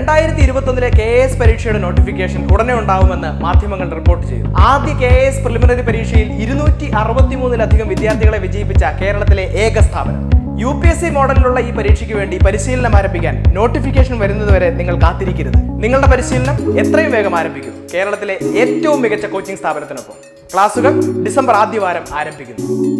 രണ്ടായിരത്തി ഇരുപത്തൊന്നിലെ K S പരീക്ഷയുടെ നോട്ടിഫിക്കേഷൻ ഉടനെ ഉണ്ടാവുമെന്ന് മാധ്യമങ്ങൾ റിപ്പോർട്ട് ചെയ്തു ആദ്യ കെ എസ് പ്രിലിമിനറി പരീക്ഷയിൽ ഇരുന്നൂറ്റി അറുപത്തിമൂന്നിലധികം വിദ്യാർത്ഥികളെ വിജയിപ്പിച്ച കേരളത്തിലെ ഏക സ്ഥാപനം യു പി എസ് സി മോഡലിലുള്ള ഈ പരീക്ഷയ്ക്ക് വേണ്ടി പരിശീലനം ആരംഭിക്കാൻ നോട്ടിഫിക്കേഷൻ വരുന്നതുവരെ നിങ്ങൾ കാത്തിരിക്കരുത് നിങ്ങളുടെ പരിശീലനം എത്രയും വേഗം ആരംഭിക്കും കേരളത്തിലെ ഏറ്റവും മികച്ച കോച്ചിംഗ് സ്ഥാപനത്തിനൊപ്പം ക്ലാസുകൾ ഡിസംബർ ആദ്യവാരം ആരംഭിക്കുന്നു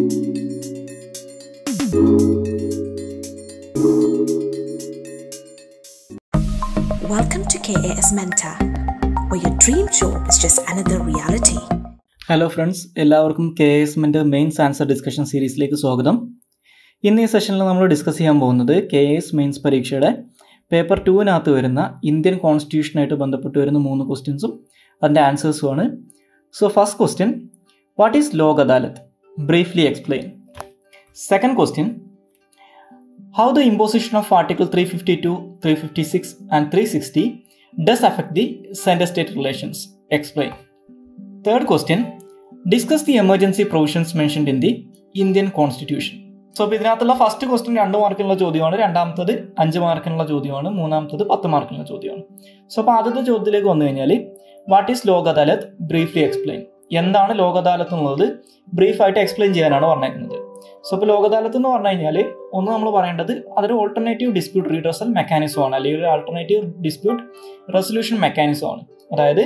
Welcome to KAS Mentor, where your dream job is just another reality. Hello friends എല്ലാവർക്കും K S ment mains answer discussion സീരീസിലേക്ക് സ്വാഗതം ഇന്ന് ഈ സെഷനിൽ നമ്മൾ ഡിസ്കസ് ചെയ്യാൻ പോകുന്നത് കെ എസ് മെയിൻസ് പരീക്ഷയുടെ പേപ്പർ ടുവിനകത്ത് വരുന്ന ഇന്ത്യൻ കോൺസ്റ്റിറ്റ്യൂഷനായിട്ട് ബന്ധപ്പെട്ട് വരുന്ന മൂന്ന് ക്വസ്റ്റ്യൻസും അതിൻ്റെ ആൻസേഴ്സുമാണ് so first question what is Lok Adalat briefly explain second question how the imposition of Article 352, 356, and 360 does affect the center state relations. Explain. Third question Discuss the emergency provisions mentioned in the Indian Constitution. So അപ്പോൾ ഇതിനകത്തുള്ള first question രണ്ട് മാർക്കിനുള്ള ചോദ്യമാണ് രണ്ടാമത്തത് അഞ്ച് മാർക്കിനുള്ള ചോദ്യമാണ് മൂന്നാമത്തത് പത്ത് മാർക്കിനുള്ള ചോദ്യമാണ് സോ അപ്പോൾ ആദ്യത്തെ ചോദ്യത്തിലേക്ക് വന്നു കഴിഞ്ഞാൽ what is Lok Adalat briefly explain എന്താണ് ലോക് അദാലത്ത് എന്നുള്ളത് ബ്രീഫായിട്ട് എക്സ്പ്ലെയിൻ ചെയ്യാനാണ് പറഞ്ഞേക്കുന്നത് സോ ഇപ്പോൾ ലോക് അദാലത്ത് എന്ന് പറഞ്ഞു കഴിഞ്ഞാൽ ഒന്ന് നമ്മൾ പറയേണ്ടത് അതൊരു ഓൾട്ടർനേറ്റീവ് ഡിസ്പ്യൂട്ട് റീഡ്രസൽ മെക്കാനിസം ആണ് അല്ലെങ്കിൽ ഒരു ആൾട്ടർനേറ്റീവ് ഡിസ്പ്യൂട്ട് റെസൊല്യൂഷൻ മെക്കാനിസം ആണ് അതായത്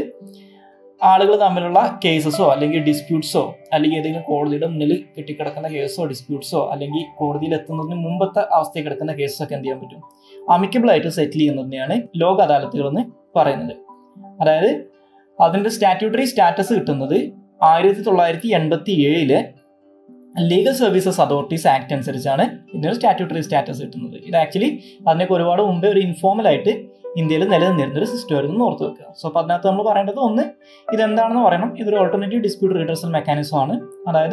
ആളുകൾ തമ്മിലുള്ള കേസസോ അല്ലെങ്കിൽ ഡിസ്പ്യൂട്ട്സോ അല്ലെങ്കിൽ ഏതെങ്കിലും കോടതിയുടെ മുന്നിൽ കെട്ടിക്കിടക്കുന്ന കേസോ ഡിസ്പ്യൂട്ട്സോ അല്ലെങ്കിൽ കോടതിയിൽ എത്തുന്നതിന് മുമ്പത്തെ അവസ്ഥയിൽ കിടക്കുന്ന കേസൊക്കെ എന്ത് ചെയ്യാൻ പറ്റും അമിക്കബിൾ ആയിട്ട് സെറ്റിൽ ചെയ്യുന്നതിനെയാണ് ലോക് അദാലത്തുകൾ എന്ന് പറയുന്നത് അതായത് അതിൻ്റെ സ്റ്റാറ്റ്യൂട്ടറി സ്റ്റാറ്റസ് കിട്ടുന്നത് ആയിരത്തി തൊള്ളായിരത്തി എൺപത്തി ഏഴില് ലീഗൽ സർവീസസ് അതോറിറ്റീസ് ആക്ട് അനുസരിച്ചാണ് ഇതിന് സ്റ്റാറ്റ്യൂട്ടറി സ്റ്റാറ്റസ് കിട്ടുന്നത് ഇത് ആക്ച്വലി അതിനൊക്കെ ഒരുപാട് മുമ്പേ ഒരു ഇൻഫോർമൽ ആയിട്ട് ഇന്ത്യയിൽ നിലനിന്നിരുന്ന ഒരു സിസ്റ്റം ആയിരുന്നു ഓർത്ത് വെക്കുക സോ അപ്പോൾ അതിനകത്ത് നമ്മൾ പറയേണ്ടത് ഒന്ന് ഇതെന്താണെന്ന് പറയണം ഇതൊരു ഓൾട്ടർനേറ്റീവ് ഡിസ്പ്യൂട്ട് റിഡേഴ്സൽ മെക്കാനിസം ആണ് അതായത്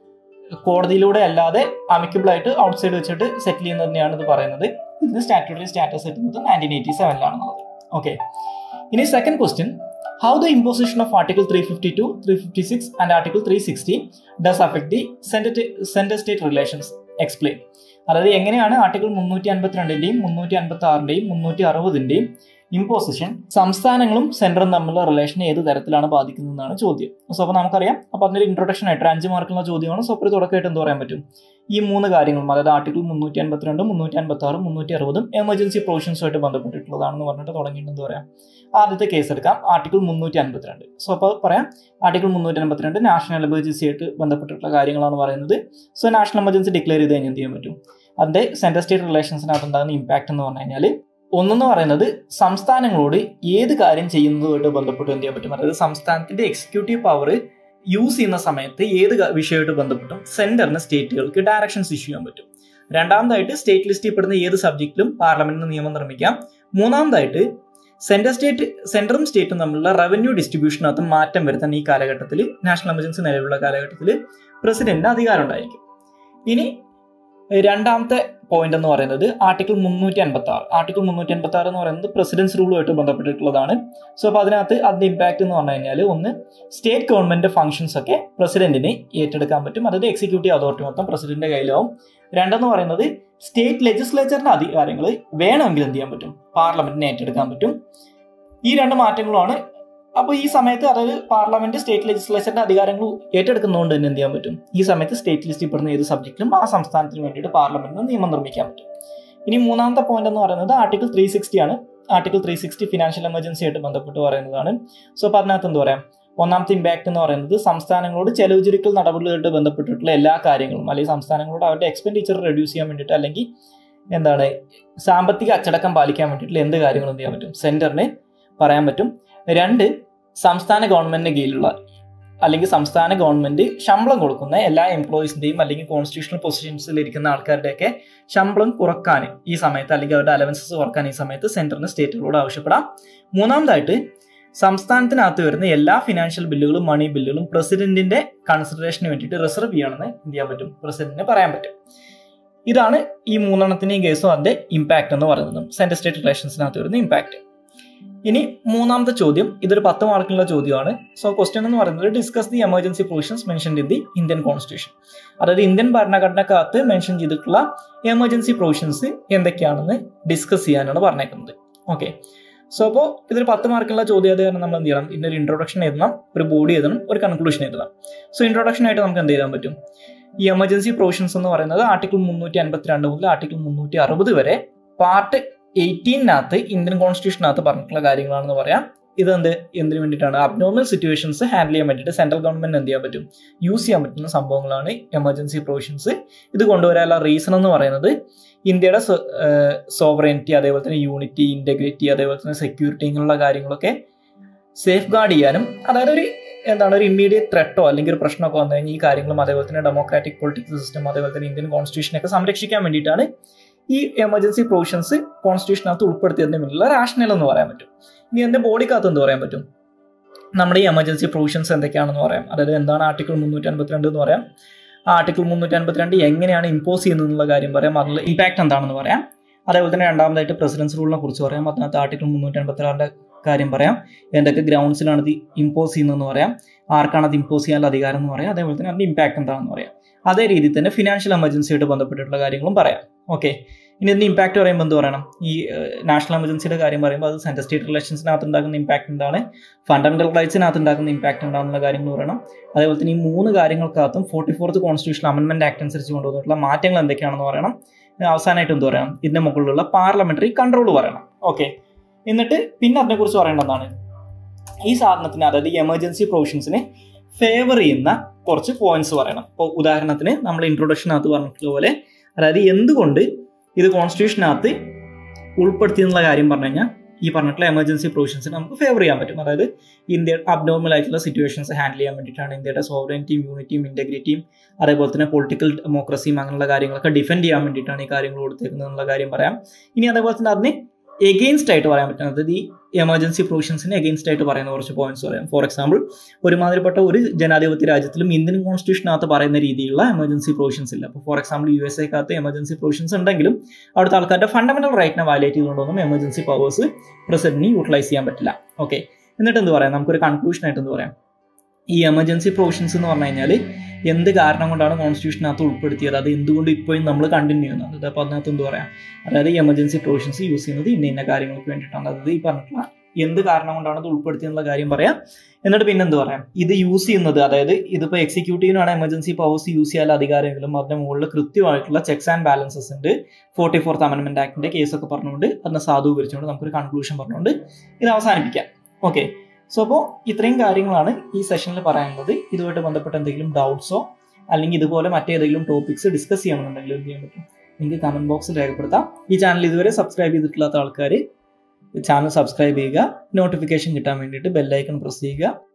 കോടതിയിലൂടെ അല്ലാതെ അമിക്കബിൾ ആയിട്ട് ഔട്ട്സൈഡ് വെച്ചിട്ട് സെറ്റിൽ ചെയ്യുന്നതിനെയാണ് ഇത് പറയുന്നത് ഇതിന് സ്റ്റാറ്റ്യൂട്ടറി സ്റ്റാറ്റസ് കിട്ടുന്നത് നയൻറ്റീൻ എയ്റ്റി സെവനിലാണെന്നുള്ളത് ഓക്കെ ഇനി second question how the imposition of article 352 356 and article 360 does affect the center, center state relations explain അതായത് എങ്ങനെയാണ് ആർട്ടിക്കിൾ മുന്നൂറ്റി അൻപത്തിരണ്ടിന്റെയും മുന്നൂറ്റി അൻപത്തി ആറിന്റെയും മുന്നൂറ്റി അറുപതിന്റെയും ഇമ്പോസിഷൻ സംസ്ഥാനങ്ങളും സെൻട്രലും തമ്മിലുള്ള റിലേഷൻ ഏത് തരത്തിലാണ് ബാധിക്കുന്നതെന്നാണ് ചോദ്യം സോ അപ്പോൾ നമുക്കറിയാം അപ്പോൾ അതിനൊരു ഇൻട്രൊഡക്ഷൻ ആയിട്ട് അഞ്ച് മാർക്കുള്ള ചോദ്യമാണ് സോ അപ്പോൾ തുടക്കമായിട്ട് എന്ത് പറയാൻ പറ്റും ഈ മൂന്ന് കാര്യങ്ങളും അതായത് ആർട്ടിക്കിൾ മുന്നൂറ്റി അൻപത്തിരണ്ട് മുന്നൂറ്റി അൻപത്തി ആറും മുന്നൂറ്റി അറുപതും എമർജൻസി പ്രൊവിഷൻസുമായിട്ട് ബന്ധപ്പെട്ടിട്ടുള്ളതാണെന്ന് പറഞ്ഞിട്ട് തുടങ്ങിയിട്ട് എന്ത് പറയാം ആദ്യത്തെ കേസ് എടുക്കാം ആർട്ടിക്കിൾ മുന്നൂറ്റി അൻപത്തിരണ്ട് സോ അപ്പോൾ പറയാം ആർട്ടിക്കിൾ മുന്നൂറ്റി അൻപത്തിരണ്ട് നാഷണൽ എമർജൻസി ആയിട്ട് ബന്ധപ്പെട്ടിട്ടുള്ള കാര്യങ്ങളാണ് പറയുന്നത് സോ നാഷണൽ എമർജൻസി ഡിക്ലെയർ ചെയ്ത് കഴിഞ്ഞാൽ എന്ത് ചെയ്യാൻ പറ്റും അതിന്റെ സെൻട്രൽ സ്റ്റേറ്റ് റിലേഷൻസിനകത്ത് ഉണ്ടാകുന്ന ഇമ്പാക്ട് എന്ന് പറഞ്ഞു കഴിഞ്ഞാൽ ഒന്നെന്ന് പറയുന്നത് സംസ്ഥാനങ്ങളോട് ഏത് കാര്യം ചെയ്യുന്നതുമായിട്ട് ബന്ധപ്പെട്ട് എന്ത് ചെയ്യാൻ പറ്റും അതായത് സംസ്ഥാനത്തിന്റെ എക്സിക്യൂട്ടീവ് പവർ യൂസ് ചെയ്യുന്ന സമയത്ത് ഏത് വിഷയമായിട്ട് ബന്ധപ്പെട്ടും സെന്ററിന് സ്റ്റേറ്റുകൾക്ക് ഡയറക്ഷൻസ് ഇഷ്യൂ ചെയ്യാൻ പറ്റും രണ്ടാമതായിട്ട് സ്റ്റേറ്റ് ലിസ്റ്റിൽ പെടുന്ന ഏത് സബ്ജക്റ്റിലും പാർലമെന്റിന് നിയമം നിർമ്മിക്കാം മൂന്നാമതായിട്ട് സെൻട്രൽ സ്റ്റേറ്റ് സെൻട്രലും സ്റ്റേറ്റും തമ്മിലുള്ള റവന്യൂ ഡിസ്ട്രിബ്യൂഷനകത്ത് മാറ്റം വരുത്താൻ ഈ കാലഘട്ടത്തിൽ നാഷണൽ എമർജൻസി നിലവിലുള്ള കാലഘട്ടത്തിൽ പ്രസിഡന്റിന് അധികാരം ഉണ്ടായിരിക്കും ഇനി രണ്ടാമത്തെ പോയിന്റ് എന്ന് പറയുന്നത് ആർട്ടിക്കിൾ മുന്നൂറ്റി അൻപത്തി ആറ് ആർട്ടിക്കിൾ മുന്നൂറ്റി അൻപത്തി ആറ് എന്ന് പറയുന്നത് പ്രസിഡൻസ് റൂളുമായിട്ട് ബന്ധപ്പെട്ടിട്ടുള്ളതാണ് സോ അപ്പോൾ അതിനകത്ത് അതിന്റെ ഇമ്പാക്ട് എന്ന് പറഞ്ഞു കഴിഞ്ഞാൽ ഒന്ന് സ്റ്റേറ്റ് ഗവൺമെന്റ് ഫംഗ്ഷൻസ് ഒക്കെ പ്രസിഡന്റിന് ഏറ്റെടുക്കാൻ പറ്റും അതായത് എക്സിക്യൂട്ടീവ് അതോറിറ്റി മൊത്തം പ്രസിഡന്റിന്റെ കയ്യിലാവും രണ്ടെന്ന് പറയുന്നത് സ്റ്റേറ്റ് ലെജിസ്ലേച്ചറിന്റെ അധികാരങ്ങൾ വേണമെങ്കിൽ എന്ത് ചെയ്യാൻ പറ്റും പാർലമെന്റിന് ഏറ്റെടുക്കാൻ പറ്റും ഈ രണ്ട് മാറ്റങ്ങളുമാണ് അപ്പോൾ ഈ സമയത്ത് അതായത് പാർലമെന്റ് സ്റ്റേറ്റ് ലെജിസ്ലേച്ചറിന്റെ അധികാരങ്ങൾ ഏറ്റെടുക്കുന്നതുകൊണ്ട് തന്നെ എന്ത് ചെയ്യാൻ പറ്റും ഈ സമയത്ത് സ്റ്റേറ്റ് ലിസ്റ്റിൽ പെടുന്ന ഏത് സബ്ജക്റ്റിലും ആ സംസ്ഥാനത്തിന് വേണ്ടിയിട്ട് പാർലമെന്റിന് നിയമം നിർമ്മിക്കാൻ പറ്റും ഇനി മൂന്നാമത്തെ പോയിന്റ് എന്ന് പറയുന്നത് ആർട്ടിക്കിൾ ത്രീ സിക്സ്റ്റി ആണ് article three sixty financial emergency ആയിട്ട് ബന്ധപ്പെട്ട് പറയുന്നതാണ് സോ അപ്പോൾ അതിനകത്ത് എന്ത് പറയാം ഒന്നാമത്തെ ഇമ്പാക്ട് എന്ന് പറയുന്നത് സംസ്ഥാനങ്ങളോട് ചെലവ് ചുരുക്കൽ നടപടികളുമായിട്ട് ബന്ധപ്പെട്ടിട്ടുള്ള എല്ലാ കാര്യങ്ങളും അല്ലെങ്കിൽ സംസ്ഥാനങ്ങളോട് അവരുടെ എക്സ്പെൻഡിച്ചർ റെഡ്യൂസ് ചെയ്യാൻ വേണ്ടിയിട്ട് അല്ലെങ്കിൽ എന്താണ് സാമ്പത്തിക അച്ചടക്കം പാലിക്കാൻ വേണ്ടിയിട്ടുള്ള എന്ത് കാര്യങ്ങളും എന്ത് ചെയ്യാൻ പറ്റും സെന്ററിന് പറയാൻ പറ്റും രണ്ട് സംസ്ഥാന ഗവൺമെന്റിന് കീഴിലുള്ള അല്ലെങ്കിൽ സംസ്ഥാന ഗവൺമെന്റ് ശമ്പളം കൊടുക്കുന്ന എല്ലാ എംപ്ലോയീസിന്റെയും അല്ലെങ്കിൽ കോൺസ്റ്റിറ്റ്യൂഷണൽ പൊസിഷൻസിൽ ഇരിക്കുന്ന ആൾക്കാരുടെയൊക്കെ ശമ്പളം കുറക്കാൻ ഈ സമയത്ത് അല്ലെങ്കിൽ അവരുടെ അലവൻസസ് കുറക്കാൻ ഈ സമയത്ത് സെന്ററിന് സ്റ്റേറ്റുകളോട് ആവശ്യപ്പെടാം മൂന്നാമതായിട്ട് സംസ്ഥാനത്തിനകത്ത് വരുന്ന എല്ലാ ഫിനാൻഷ്യൽ ബില്ലുകളും മണി ബില്ലുകളും പ്രസിഡന്റിന്റെ കൺസിഡറേഷന് വേണ്ടിയിട്ട് റിസർവ് ചെയ്യണമെന്ന് എന്ത് ചെയ്യാൻ പറ്റും പ്രസിഡന്റിന് പറയാൻ പറ്റും ഇതാണ് ഈ മൂന്നെണ്ണത്തിന്റെയും കേസും അതിന്റെ ഇമ്പാക്ട് എന്ന് പറയുന്നത് സെൻട്രൽ സ്റ്റേറ്റ് റിലേഷൻസിനകത്ത് വരുന്ന ഇമ്പാക്ട് ഇനി മൂന്നാമത്തെ ചോദ്യം ഇതൊരു പത്ത് മാർക്കിനുള്ള ചോദ്യമാണ് സോ ക്വസ്റ്റ്യൻ എന്ന് പറയുന്നത് discuss the emergency provisions mention in the Indian constitution അതായത് ഇന്ത്യൻ ഭരണഘടനക്കകത്ത് മെൻഷൻ ചെയ്തിട്ടുള്ള എമർജൻസി പ്രൊവിഷൻസ് എന്തൊക്കെയാണെന്ന് ഡിസ്കസ് ചെയ്യാനാണ് പറഞ്ഞേക്കുന്നത് ഓക്കെ സോ അപ്പോൾ ഇതൊരു പത്ത് മാർക്കുള്ള ചോദ്യം അത് കാരണം നമ്മൾ എന്ത് ചെയ്യണം ഇതിൻ്റെ ഒരു ഇൻട്രൊഡക്ഷൻ എഴുതണം ഒരു ബോഡി എഴുതണം ഒരു കൺക്ലൂഷൻ എഴുതണം സോ ഇൻട്രൊഡക്ഷൻ ആയിട്ട് നമുക്ക് എന്ത് ചെയ്യാൻ പറ്റും ഈ എമർജൻസി പ്രൊവിഷൻസ് എന്ന് പറയുന്നത് ആർട്ടിക്കിൾ മുന്നൂറ്റി അൻപത്തിരണ്ട് മുതൽ ആർട്ടിക്കിൾ മുന്നൂറ്റി അറുപത് വരെ പാർട്ട് എയ്റ്റീനകത്ത് ഇന്ത്യൻ കോൺസ്റ്റിറ്റ്യൂഷനകത്ത് പറഞ്ഞിട്ടുള്ള കാര്യങ്ങളാണെന്ന് പറയാം ഇതെന്ത് എന്തിനു വേണ്ടിയിട്ടാണ് അബ്നോർമൽ സിറ്റുവേഷൻസ് ഹാൻഡിൽ ചെയ്യാൻ വേണ്ടിയിട്ട് സെൻട്രൽ ഗവൺമെന്റ് എന്ത് ചെയ്യാൻ പറ്റും യൂസ് ചെയ്യാൻ പറ്റുന്ന സംഭവങ്ങളാണ് എമർജൻസി പ്രൊവിഷൻസ് ഇത് കൊണ്ടുവരാനുള്ള റീസൺ എന്ന് പറയുന്നത് ഇന്ത്യയുടെ സോവറനിറ്റി അതേപോലെ തന്നെ യൂണിറ്റി ഇന്റഗ്രിറ്റി അതേപോലെ തന്നെ സെക്യൂരിറ്റി ഇങ്ങനെയുള്ള കാര്യങ്ങളൊക്കെ സേഫ് ഗാർഡ് ചെയ്യാനും അതായത് ഒരു എന്താണ് ഒരു ഇമ്മീഡിയറ്റ് ത്രെട്ടോ അല്ലെങ്കിൽ ഒരു പ്രശ്നമൊക്കെ വന്നു കഴിഞ്ഞാൽ ഈ കാര്യങ്ങളും അതേപോലെ തന്നെ ഡെമോക്രാറ്റിക് പൊളിറ്റിക്കൽ സിസ്റ്റം അതേപോലെ തന്നെ ഇന്ത്യൻ കോൺസ്റ്റിറ്റ്യൂഷനൊക്കെ സംരക്ഷിക്കാൻ വേണ്ടിയിട്ടാണ് ഈ എമർജൻസി പ്രൊവിഷൻസ് കോൺസ്റ്റിറ്റ്യൂഷനകത്ത് ഉൾപ്പെടുത്തിയതിന് മുന്നിലുള്ള റാഷണൽ എന്ന് പറയാൻ പറ്റും ഇനി എൻ്റെ ബോഡിക്കകത്ത് എന്ത് പറയാൻ പറ്റും നമ്മുടെ ഈ എമർജൻസി പ്രൊവിഷൻസ് എന്തൊക്കെയാണെന്ന് പറയാം അതായത് എന്താണ് ആർട്ടിക്കിൾ മുന്നൂറ്റി അൻപത്തിരണ്ട് എന്ന് പറയാം ആ ആർട്ടിക്കിൾ മുന്നൂറ്റി അൻപത്തിരണ്ട് എങ്ങനെയാണ് ഇമ്പോസ് ചെയ്യുന്നത് എന്നുള്ള കാര്യം പറയാം അതിനുള്ള ഇമ്പാക്ട് എന്താണെന്ന് പറയാം അതേപോലെ തന്നെ രണ്ടാമതായിട്ട് പ്രസിഡൻസ് റൂളിനെ കുറിച്ച് പറയാം അതിനകത്ത് ആർട്ടിക്കിൾ മുന്നൂറ്റി അൻപത്തിരണ്ട് കാര്യം പറയാം എന്തൊക്കെ ഗ്രൗണ്ട്സിലാണ് ഇത് ഇമ്പോസ് ചെയ്യുന്നതെന്ന് പറയാം ആർക്കാണ് അത് ഇമ്പോസ് ചെയ്യാനുള്ള അധികാരം എന്ന് പറയാം അതേപോലെ തന്നെ അതിൻ്റെ ഇമ്പാക്ട് എന്താണെന്ന് പറയാം അതേ രീതിയിൽ തന്നെ ഫിനാൻഷ്യൽ എമർജൻസിയായിട്ട് ബന്ധപ്പെട്ടിട്ടുള്ള കാര്യങ്ങളും പറയാം ഓക്കെ ഇനി ഇതിൻ്റെ ഇമ്പാക്ട് പറയുമ്പോൾ എന്ത് പറയണം ഈ നാഷണൽ എമർജൻസിയുടെ കാര്യം പറയുമ്പോൾ അത് സെൻട്രൽ സ്റ്റേറ്റ് റിലേഷൻസിനകത്ത് ഉണ്ടാക്കുന്ന ഇമ്പാക്ട് എന്താണ് ഫണ്ടമെന്റൽ റൈറ്റ്സിനകത്ത് ഉണ്ടാക്കുന്ന ഇമ്പാക്ട് എന്താണെന്നുള്ള കാര്യങ്ങൾ പറയണം അതേപോലെ തന്നെ ഈ മൂന്ന് കാര്യങ്ങൾക്കകത്തും ഫോർട്ടി ഫോർത്ത് കോൺസ്റ്റിറ്റ്യൂഷൻ അമെൻമെന്റ് ആക്ട് അനുസരിച്ച് കൊണ്ടുവന്നിട്ടുള്ള മാറ്റങ്ങൾ എന്തൊക്കെയാണെന്ന് പറയണം അവസാനമായിട്ട് എന്ത് പറയണം ഇതിന്റെ മുകളിലുള്ള പാർലമെന്ററി കൺട്രോൾ പറയണം ഓക്കെ എന്നിട്ട് പിന്നെ അതിനെക്കുറിച്ച് പറയേണ്ടതാണ് ഈ സാധനത്തിന് അതായത് ഈ എമർജൻസി പ്രൊവിഷൻസിനെ ഫേവർ ചെയ്യുന്ന കുറച്ച് പോയിന്റ്സ് പറയണം ഇപ്പോൾ ഉദാഹരണത്തിന് നമ്മൾ ഇൻട്രൊഡക്ഷനകത്ത് പറഞ്ഞിട്ടുള്ള പോലെ അതായത് എന്തുകൊണ്ട് ഇത് കോൺസ്റ്റിറ്റ്യൂഷനകത്ത് ഉൾപ്പെടുത്തി എന്നുള്ള കാര്യം പറഞ്ഞു കഴിഞ്ഞാൽ ഈ പറഞ്ഞിട്ടുള്ള എമർജൻസി പ്രൊവിഷൻസിന് നമുക്ക് ഫേവർ ചെയ്യാൻ പറ്റും അതായത് ഇന്ത്യ അബ്നോർമൽ ആയിട്ടുള്ള സിറ്റുവേഷൻസ് ഹാൻഡിൽ ചെയ്യാൻ വേണ്ടിയിട്ടാണ് ഇന്ത്യയുടെ സോവറനിറ്റിയും യൂണിറ്റിയും ഇന്റഗ്രിറ്റിയും അതേപോലെ തന്നെ പൊളിറ്റിക്കൽ ഡെമോക്രസിയും അങ്ങനെയുള്ള കാര്യങ്ങളൊക്കെ ഡിഫെൻഡ് ചെയ്യാൻ വേണ്ടിയിട്ടാണ് ഈ കാര്യങ്ങൾ കൊടുത്തേക്കുന്നത് എന്നുള്ള കാര്യം പറയാം ഇനി അതേപോലെ തന്നെ അതിന് എഗെയിൻസ്റ്റ് ആയിട്ട് പറയാൻ പറ്റും അതായത് ഈ എമർജൻസി പ്രൊവിഷൻസിന് എഗെയിൻസ്റ്റ് ആയിട്ട് പറയുന്ന കുറച്ച് പോയിന്റ്സ് പറയാം ഫോർ എക്സാമ്പിൾ ഒരുമാതിരിപ്പെട്ട ഒരു ജനാധിപത്യ രാജ്യത്തിലും ഇന്ത്യൻ കോൺസ്റ്റിറ്റ്യൂഷനകത്ത് പറയുന്ന രീതിയിലുള്ള എമർജൻസി പ്രൊവിഷൻസ് ഇല്ല അപ്പോൾ ഫോർ എക്സാമ്പിൾ യു എസ് എക്കകത്ത് എമർജൻസി പ്രൊവിഷൻസ് ഉണ്ടെങ്കിലും അവിടുത്തെ ആൾക്കാരുടെ ഫണ്ടമെന്റൽ റൈറ്റിനെ വയലേറ്റ് ചെയ്തുകൊണ്ടൊന്നും എമർജൻസി പവേഴ്സ് പ്രസിഡന്റിന് യൂട്ടിലൈസ് ചെയ്യാൻ പറ്റില്ല ഓക്കെ എന്നിട്ട് എന്ത് പറയാം നമുക്കൊരു കൺക്ലൂഷൻ ആയിട്ട് എന്ത് പറയാം ഈ എമർജൻസി പ്രൊവിഷൻസ് എന്ന് പറഞ്ഞു കഴിഞ്ഞാൽ എന്ത് കാരണം കൊണ്ടാണ് കോൺസ്റ്റിറ്റ്യൂഷനകത്ത് ഉൾപ്പെടുത്തിയത് അത് എന്തുകൊണ്ട് ഇപ്പോഴും നമ്മൾ കണ്ടിന്യൂ ചെയ്യുന്നത് അപ്പോൾ അതിനകത്ത് എന്ത് പറയാം അതായത് ഈ എമർജൻസി പ്രൊവിഷൻസ് യൂസ് ചെയ്യുന്നത് ഇന്ന ഇന്ന കാര്യങ്ങൾക്ക് വേണ്ടിയിട്ടാണ് അതായത് ഈ പറഞ്ഞിട്ടുള്ള എന്ത് കാരണം കൊണ്ടാണ് അത് ഉൾപ്പെടുത്തിയെന്നുള്ള കാര്യം പറയാം എന്നിട്ട് പിന്നെ എന്ത് പറയാം ഇത് യൂസ് ചെയ്യുന്നത് അതായത് ഇതിപ്പോൾ എക്സിക്യൂട്ടീവിനാണ് എമർജൻസി പവേഴ്സ് യൂസ് ചെയ്യാൻ അധികാരമെങ്കിലും അതിന്റെ മുകളിൽ കൃത്യമായിട്ടുള്ള ചെക്സ് ആൻഡ് ബാലൻസസ് ഉണ്ട് ഫോർട്ടി ഫോർത്ത് അമെൻമെന്റ് ആക്ടിന്റെ കേസൊക്കെ പറഞ്ഞുകൊണ്ട് അതിനെ സാധൂകരിച്ചുകൊണ്ട് നമുക്കൊരു കൺക്ലൂഷൻ പറഞ്ഞുകൊണ്ട് ഇത് അവസാനിപ്പിക്കാം ഓക്കെ സോ അപ്പോൾ ഇത്രയും കാര്യങ്ങളാണ് ഈ സെഷനിൽ പറയാനുള്ളത് ഇതുമായിട്ട് ബന്ധപ്പെട്ട എന്തെങ്കിലും ഡൗട്ട്സോ അല്ലെങ്കിൽ ഇതുപോലെ മറ്റേതെങ്കിലും ടോപ്പിക്സ് ഡിസ്കസ് ചെയ്യണമെന്നുണ്ടെങ്കിൽ എന്ത് ചെയ്യാൻ പറ്റും നിങ്ങൾക്ക് കമന്റ് ബോക്സിൽ രേഖപ്പെടുത്താം ഈ ചാനൽ ഇതുവരെ സബ്സ്ക്രൈബ് ചെയ്തിട്ടില്ലാത്ത ആൾക്കാർ ചാനൽ സബ്സ്ക്രൈബ് ചെയ്യുക നോട്ടിഫിക്കേഷൻ കിട്ടാൻ വേണ്ടിയിട്ട് ബെല്ലൈക്കൺ പ്രസ് ചെയ്യുക